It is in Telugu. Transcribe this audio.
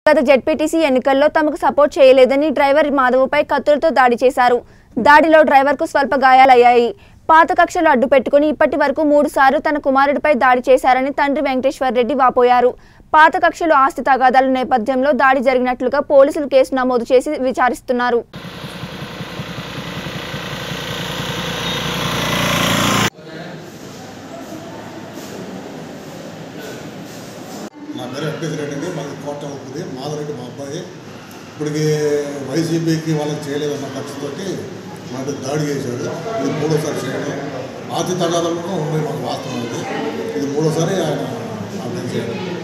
గత జెడ్పీటీసీ ఎన్నికల్లో తమకు సపోర్ట్ చేయలేదని డ్రైవర్ మాధవ్పై కత్తులతో దాడి చేశారు దాడిలో డ్రైవర్కు స్వల్ప గాయాలయ్యాయి పాత కక్షలు అడ్డు పెట్టుకుని ఇప్పటి వరకు మూడు సార్లు తన కుమారుడిపై దాడి చేశారని తండ్రి వెంకటేశ్వర్ రెడ్డి వాపోయారు పాత కక్షలు ఆస్తి తగాదాల నేపథ్యంలో దాడి జరిగినట్లుగా పోలీసులు కేసు నమోదు చేసి విచారిస్తున్నారు నా పేరు వెంకటేశ్వర రెడ్డి అండి మాది కోట అవుతుంది మాధవరెడ్డి మా అబ్బాయి ఇప్పటికి వైసీపీకి వాళ్ళకి చేయలేదన్న ఖర్చుతోటి మాకు దాడి చేశాడు ఇది మూడోసారి చేయడం ఆతి తగాదంలో ఉండే మాకు వాస్తవం ఇది ఇది మూడోసారి ఆయన అర్థం చేయడం